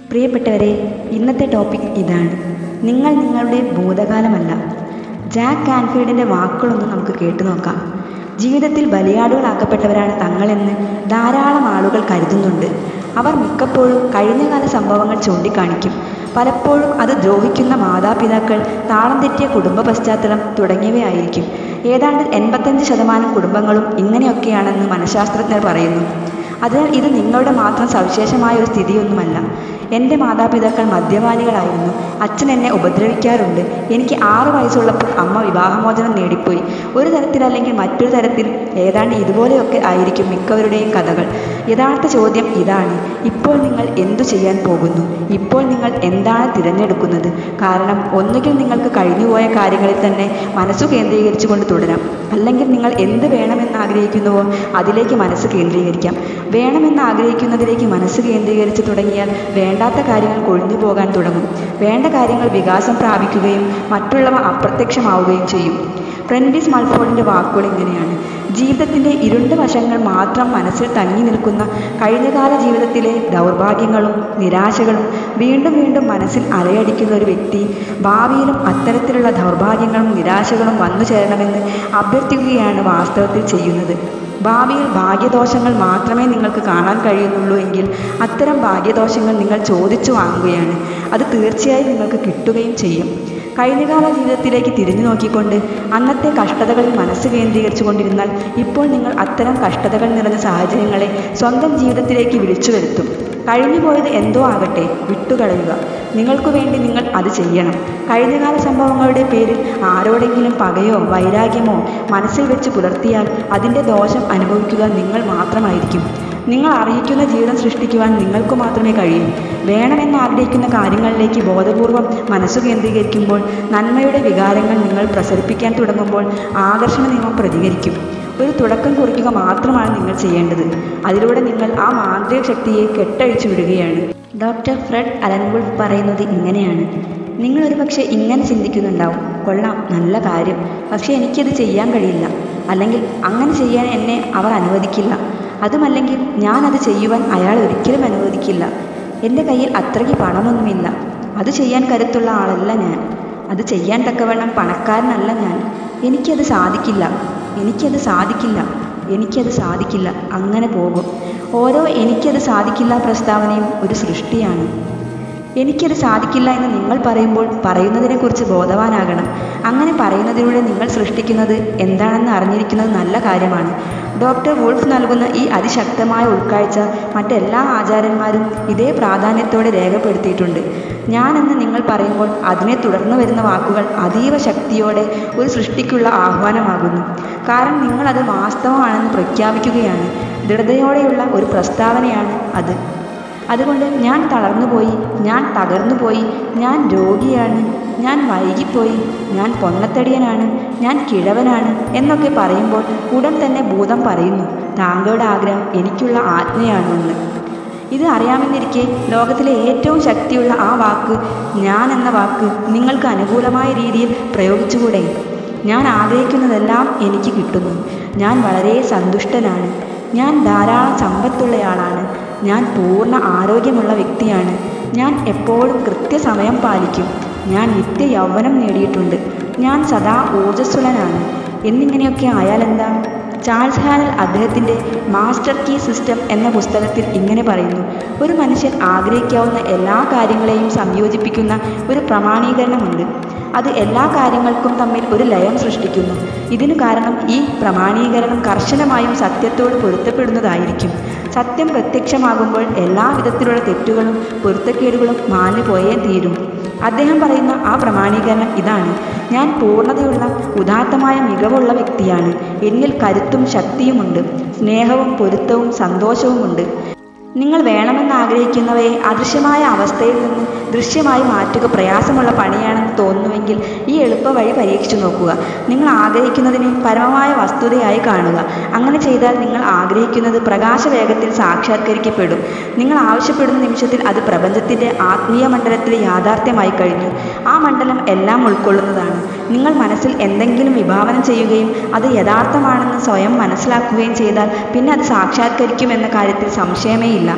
പ്രിയപ്പെട്ടവരെ ഇന്നത്തെ ടോപ്പിക് ഇതാണ് നിങ്ങൾ നിങ്ങളുടെ ഭൂതകാലമല്ല ജാക്ക് കാൻഫീൽഡിൻ്റെ വാക്കുകളൊന്ന് നമുക്ക് കേട്ടു നോക്കാം ജീവിതത്തിൽ ബലിയാടുകളാക്കപ്പെട്ടവരാണ് തങ്ങളെന്ന് ധാരാളം ആളുകൾ കരുതുന്നുണ്ട് അവർ മിക്കപ്പോഴും കഴിഞ്ഞകാല സംഭവങ്ങൾ ചൂണ്ടിക്കാണിക്കും പലപ്പോഴും അത് ദ്രോഹിക്കുന്ന മാതാപിതാക്കൾ താളം തെറ്റിയ കുടുംബ പശ്ചാത്തലം തുടങ്ങിയവയായിരിക്കും ഏതാണ്ട് എൺപത്തഞ്ച് ശതമാനം കുടുംബങ്ങളും ഇങ്ങനെയൊക്കെയാണെന്ന് മനഃശാസ്ത്രജ്ഞർ പറയുന്നു അതിനാൽ ഇത് നിങ്ങളുടെ മാത്രം സവിശേഷമായ ഒരു സ്ഥിതിയൊന്നുമല്ല എൻ്റെ മാതാപിതാക്കൾ മദ്യപാനികളായിരുന്നു അച്ഛൻ എന്നെ ഉപദ്രവിക്കാറുണ്ട് എനിക്ക് ആറ് വയസ്സുള്ളപ്പോൾ അമ്മ വിവാഹമോചനം നേടിപ്പോയി ഒരു തരത്തിലല്ലെങ്കിൽ മറ്റൊരു തരത്തിൽ ഏതാണ്ട് ഇതുപോലെയൊക്കെ ആയിരിക്കും മിക്കവരുടെയും കഥകൾ യഥാർത്ഥ ചോദ്യം ഇതാണ് ഇപ്പോൾ നിങ്ങൾ എന്തു ചെയ്യാൻ പോകുന്നു ഇപ്പോൾ നിങ്ങൾ എന്താണ് തിരഞ്ഞെടുക്കുന്നത് കാരണം ഒന്നുകിൽ നിങ്ങൾക്ക് കഴിഞ്ഞുപോയ കാര്യങ്ങളിൽ തന്നെ മനസ്സു കേന്ദ്രീകരിച്ചുകൊണ്ട് തുടരാം അല്ലെങ്കിൽ നിങ്ങൾ എന്ത് വേണമെന്ന് ആഗ്രഹിക്കുന്നുവോ അതിലേക്ക് മനസ്സ് കേന്ദ്രീകരിക്കാം വേണമെന്ന് ആഗ്രഹിക്കുന്നതിലേക്ക് മനസ്സ് കേന്ദ്രീകരിച്ച് തുടങ്ങിയാൽ വേണ്ടാത്ത കാര്യങ്ങൾ കൊഴിഞ്ഞു പോകാൻ തുടങ്ങും വേണ്ട കാര്യങ്ങൾ വികാസം പ്രാപിക്കുകയും മറ്റുള്ളവ അപ്രത്യക്ഷമാവുകയും ചെയ്യും പ്രൻഡിസ് മൾഫോർഡിൻ്റെ വാക്കുകൾ ഇങ്ങനെയാണ് ജീവിതത്തിൻ്റെ ഇരുണ്ട വശങ്ങൾ മാത്രം മനസ്സിൽ തങ്ങി നിൽക്കുന്ന കഴിഞ്ഞകാല ജീവിതത്തിലെ ദൗർഭാഗ്യങ്ങളും നിരാശകളും വീണ്ടും വീണ്ടും മനസ്സിൽ അലയടിക്കുന്ന ഒരു വ്യക്തി ഭാവിയിലും അത്തരത്തിലുള്ള ദൗർഭാഗ്യങ്ങളും നിരാശകളും വന്നു ചേരണമെന്ന് അഭ്യർത്ഥിക്കുകയാണ് വാസ്തവത്തിൽ ചെയ്യുന്നത് ഭാവിയിൽ ഭാഗ്യദോഷങ്ങൾ മാത്രമേ നിങ്ങൾക്ക് കാണാൻ കഴിയുന്നുള്ളൂ എങ്കിൽ അത്തരം ഭാഗ്യദോഷങ്ങൾ നിങ്ങൾ ചോദിച്ചു വാങ്ങുകയാണ് അത് തീർച്ചയായും നിങ്ങൾക്ക് കിട്ടുകയും ചെയ്യും കഴിഞ്ഞകാല ജീവിതത്തിലേക്ക് തിരിഞ്ഞു നോക്കിക്കൊണ്ട് അന്നത്തെ കഷ്ടതകളിൽ മനസ്സ് കേന്ദ്രീകരിച്ചു കൊണ്ടിരുന്നാൽ ഇപ്പോൾ നിങ്ങൾ അത്തരം കഷ്ടതകൾ നിറഞ്ഞ സാഹചര്യങ്ങളെ സ്വന്തം ജീവിതത്തിലേക്ക് വിളിച്ചു വരുത്തും കഴിഞ്ഞുപോയത് എന്തോ ആകട്ടെ വിട്ടുകളയുക നിങ്ങൾക്ക് വേണ്ടി നിങ്ങൾ അത് ചെയ്യണം കഴിഞ്ഞകാല സംഭവങ്ങളുടെ പേരിൽ ആരോടെങ്കിലും പകയോ വൈരാഗ്യമോ മനസ്സിൽ വെച്ച് പുലർത്തിയാൽ അതിൻ്റെ ദോഷം അനുഭവിക്കുക നിങ്ങൾ മാത്രമായിരിക്കും നിങ്ങൾ അർഹിക്കുന്ന ജീവിതം സൃഷ്ടിക്കുവാൻ നിങ്ങൾക്ക് മാത്രമേ കഴിയൂ വേണമെന്ന് ആഗ്രഹിക്കുന്ന കാര്യങ്ങളിലേക്ക് ബോധപൂർവം മനസ്സു കേന്ദ്രീകരിക്കുമ്പോൾ നന്മയുടെ വികാരങ്ങൾ നിങ്ങൾ പ്രസരിപ്പിക്കാൻ തുടങ്ങുമ്പോൾ ആകർഷണ നിയമം പ്രതികരിക്കും ഒരു തുടക്കം കുറിക്കുക മാത്രമാണ് നിങ്ങൾ ചെയ്യേണ്ടത് അതിലൂടെ നിങ്ങൾ ആ മാന്ത്രിക ശക്തിയെ കെട്ടഴിച്ചു വിടുകയാണ് ഡോക്ടർ ഫ്രെഡ് അലൻവുൾഫ് പറയുന്നത് ഇങ്ങനെയാണ് നിങ്ങൾ ഒരുപക്ഷെ ഇങ്ങനെ ചിന്തിക്കുന്നുണ്ടാവും കൊള്ളാം നല്ല കാര്യം പക്ഷേ എനിക്കത് ചെയ്യാൻ കഴിയില്ല അല്ലെങ്കിൽ അങ്ങനെ ചെയ്യാൻ എന്നെ അവർ അനുവദിക്കില്ല അതുമല്ലെങ്കിൽ ഞാനത് ചെയ്യുവാൻ അയാൾ ഒരിക്കലും അനുവദിക്കില്ല എൻ്റെ കയ്യിൽ അത്രയ്ക്ക് പണമൊന്നുമില്ല അത് ചെയ്യാൻ കരുത്തുള്ള ആളല്ല ഞാൻ അത് ചെയ്യാൻ തക്കവണ്ണം പണക്കാരനല്ല ഞാൻ എനിക്കത് സാധിക്കില്ല എനിക്കത് സാധിക്കില്ല എനിക്കത് സാധിക്കില്ല അങ്ങനെ പോകും ഓരോ എനിക്കത് സാധിക്കില്ല പ്രസ്താവനയും ഒരു സൃഷ്ടിയാണ് എനിക്കത് സാധിക്കില്ല എന്ന് നിങ്ങൾ പറയുമ്പോൾ പറയുന്നതിനെക്കുറിച്ച് ബോധവാനാകണം അങ്ങനെ പറയുന്നതിലൂടെ നിങ്ങൾ സൃഷ്ടിക്കുന്നത് എന്താണെന്ന് അറിഞ്ഞിരിക്കുന്നത് നല്ല കാര്യമാണ് ഡോക്ടർ വോൾഫ് നൽകുന്ന ഈ അതിശക്തമായ ഉൾക്കാഴ്ച മറ്റെല്ലാ ആചാര്യന്മാരും ഇതേ പ്രാധാന്യത്തോടെ രേഖപ്പെടുത്തിയിട്ടുണ്ട് ഞാനെന്ന് നിങ്ങൾ പറയുമ്പോൾ അതിനെ തുടർന്ന് വരുന്ന വാക്കുകൾ അതീവ ശക്തിയോടെ ഒരു സൃഷ്ടിക്കുള്ള ആഹ്വാനമാകുന്നു കാരണം നിങ്ങളത് വാസ്തവമാണെന്ന് പ്രഖ്യാപിക്കുകയാണ് ദൃഢതയോടെയുള്ള ഒരു പ്രസ്താവനയാണ് അത് അതുകൊണ്ട് ഞാൻ തളർന്നുപോയി ഞാൻ തകർന്നുപോയി ഞാൻ രോഗിയാണ് ഞാൻ വൈകിപ്പോയി ഞാൻ പൊണ്ണത്തടിയനാണ് ഞാൻ കിഴവനാണ് എന്നൊക്കെ പറയുമ്പോൾ ഉടൻ തന്നെ ഭൂതം പറയുന്നു താങ്കളുടെ ആഗ്രഹം എനിക്കുള്ള ആജ്ഞയാണെന്ന് ഇത് അറിയാമെന്നിരിക്കെ ലോകത്തിലെ ഏറ്റവും ശക്തിയുള്ള ആ വാക്ക് ഞാൻ എന്ന വാക്ക് നിങ്ങൾക്ക് അനുകൂലമായ രീതിയിൽ പ്രയോഗിച്ചുകൂടെ ഞാൻ ആഗ്രഹിക്കുന്നതെല്ലാം എനിക്ക് കിട്ടുന്നു ഞാൻ വളരെ സന്തുഷ്ടനാണ് ഞാൻ ധാരാളം സമ്പത്തുള്ളയാളാണ് ഞാൻ പൂർണ്ണ ആരോഗ്യമുള്ള വ്യക്തിയാണ് ഞാൻ എപ്പോഴും കൃത്യസമയം പാലിക്കും ഞാൻ നിത്യ യൗവനം നേടിയിട്ടുണ്ട് ഞാൻ സദാ ഊർജ്ജസ്വലനാണ് എന്നിങ്ങനെയൊക്കെ ആയാൽ എന്താ ചാൾസ് ഹാനൽ അദ്ദേഹത്തിൻ്റെ മാസ്റ്റർ കീ സിസ്റ്റം എന്ന പുസ്തകത്തിൽ ഇങ്ങനെ പറയുന്നു ഒരു മനുഷ്യൻ ആഗ്രഹിക്കാവുന്ന എല്ലാ കാര്യങ്ങളെയും സംയോജിപ്പിക്കുന്ന ഒരു പ്രമാണീകരണമുണ്ട് അത് എല്ലാ കാര്യങ്ങൾക്കും തമ്മിൽ ഒരു ലയം സൃഷ്ടിക്കുന്നു ഇതിനു കാരണം ഈ പ്രമാണീകരണം കർശനമായും സത്യത്തോട് പൊരുത്തപ്പെടുന്നതായിരിക്കും സത്യം പ്രത്യക്ഷമാകുമ്പോൾ എല്ലാ വിധത്തിലുള്ള തെറ്റുകളും പൊരുത്തക്കേടുകളും മാഞ്ഞു പോയേ തീരും അദ്ദേഹം പറയുന്ന ആ പ്രമാണീകരണം ഇതാണ് ഞാൻ പൂർണ്ണതയുള്ള ഉദാത്തമായ മികവുള്ള വ്യക്തിയാണ് എന്നിൽ കരുത്തും ശക്തിയുമുണ്ട് സ്നേഹവും പൊരുത്തവും സന്തോഷവുമുണ്ട് നിങ്ങൾ വേണമെന്ന് ആഗ്രഹിക്കുന്നവയെ അദൃശ്യമായ അവസ്ഥയിൽ നിന്ന് ദൃശ്യമായി മാറ്റുക പ്രയാസമുള്ള പണിയാണെന്ന് തോന്നുന്നുവെങ്കിൽ ഈ എളുപ്പ വഴി പരീക്ഷിച്ചു നോക്കുക നിങ്ങൾ ആഗ്രഹിക്കുന്നതിനെ പരമമായ വസ്തുതയായി കാണുക അങ്ങനെ ചെയ്താൽ നിങ്ങൾ ആഗ്രഹിക്കുന്നത് പ്രകാശവേഗത്തിൽ സാക്ഷാത്കരിക്കപ്പെടും നിങ്ങൾ ആവശ്യപ്പെടുന്ന നിമിഷത്തിൽ അത് പ്രപഞ്ചത്തിൻ്റെ ആത്മീയ മണ്ഡലത്തിൽ യാഥാർത്ഥ്യമായി കഴിഞ്ഞു ആ മണ്ഡലം എല്ലാം ഉൾക്കൊള്ളുന്നതാണ് നിങ്ങൾ മനസ്സിൽ എന്തെങ്കിലും വിഭാവനം ചെയ്യുകയും അത് യഥാർത്ഥമാണെന്ന് സ്വയം മനസ്സിലാക്കുകയും ചെയ്താൽ പിന്നെ അത് സാക്ഷാത്കരിക്കുമെന്ന കാര്യത്തിൽ സംശയമേ ഇല്ല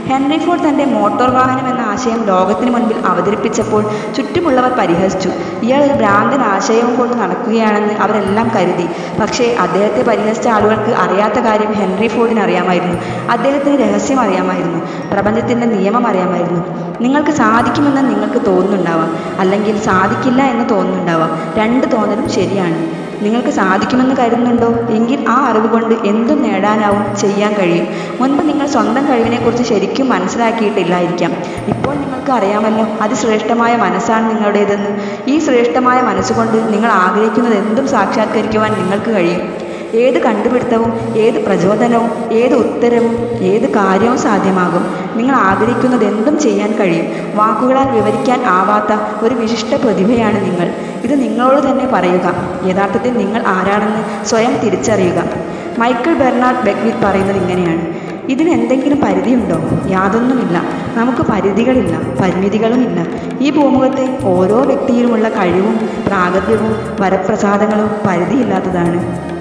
ഹെൻറി ഫോർഡ് തൻ്റെ മോട്ടോർ വാഹനം എന്ന ആശയം ലോകത്തിന് മുൻപിൽ അവതരിപ്പിച്ചപ്പോൾ ചുറ്റുമുള്ളവർ പരിഹസിച്ചു ഇയാൾ ഒരു ഭ്രാന്തൻ ആശയവും കൊണ്ട് നടക്കുകയാണെന്ന് അവരെല്ലാം കരുതി പക്ഷേ അദ്ദേഹത്തെ പരിഹസിച്ച ആളുകൾക്ക് അറിയാത്ത കാര്യം ഹെൻറി ഫോർഡിന് അറിയാമായിരുന്നു അദ്ദേഹത്തിന് രഹസ്യം അറിയാമായിരുന്നു പ്രപഞ്ചത്തിൻ്റെ നിയമം അറിയാമായിരുന്നു നിങ്ങൾക്ക് സാധിക്കുമെന്ന് നിങ്ങൾക്ക് തോന്നുന്നുണ്ടാവാം അല്ലെങ്കിൽ സാധിക്കില്ല എന്ന് തോന്നുന്നുണ്ടാവാം രണ്ട് തോന്നലും ശരിയാണ് നിങ്ങൾക്ക് സാധിക്കുമെന്ന് കരുതുന്നുണ്ടോ എങ്കിൽ ആ അറിവ് കൊണ്ട് എന്തും നേടാനാവും ചെയ്യാൻ കഴിയും മുൻപ് നിങ്ങൾ സ്വന്തം കഴിവിനെക്കുറിച്ച് ശരിക്കും മനസ്സിലാക്കിയിട്ടില്ലായിരിക്കാം ഇപ്പോൾ നിങ്ങൾക്ക് അറിയാമല്ലോ അതിശ്രേഷ്ഠമായ മനസ്സാണ് നിങ്ങളുടേതെന്ന് ഈ ശ്രേഷ്ഠമായ മനസ്സുകൊണ്ട് നിങ്ങൾ ആഗ്രഹിക്കുന്നത് എന്തും സാക്ഷാത്കരിക്കുവാൻ നിങ്ങൾക്ക് കഴിയും ഏത് കണ്ടുപിടുത്തവും ഏത് പ്രചോദനവും ഏത് ഉത്തരവും ഏത് കാര്യവും സാധ്യമാകും നിങ്ങൾ ആഗ്രഹിക്കുന്നത് എന്തും ചെയ്യാൻ കഴിയും വാക്കുകളാൽ വിവരിക്കാൻ ആവാത്ത ഒരു വിശിഷ്ട പ്രതിഭയാണ് നിങ്ങൾ ഇത് നിങ്ങളോട് തന്നെ പറയുക യഥാർത്ഥത്തിൽ നിങ്ങൾ ആരാണെന്ന് സ്വയം തിരിച്ചറിയുക മൈക്കിൾ ബെർണാഡ് ബെക്വിത്ത് പറയുന്നത് ഇങ്ങനെയാണ് ഇതിന് എന്തെങ്കിലും പരിധിയുണ്ടോ യാതൊന്നുമില്ല നമുക്ക് പരിധികളില്ല പരിമിതികളുമില്ല ഈ ഭൂമുഖത്തെ ഓരോ വ്യക്തിയിലുമുള്ള കഴിവും പ്രാഗൽഭ്യവും വരപ്രസാദങ്ങളും പരിധിയില്ലാത്തതാണ്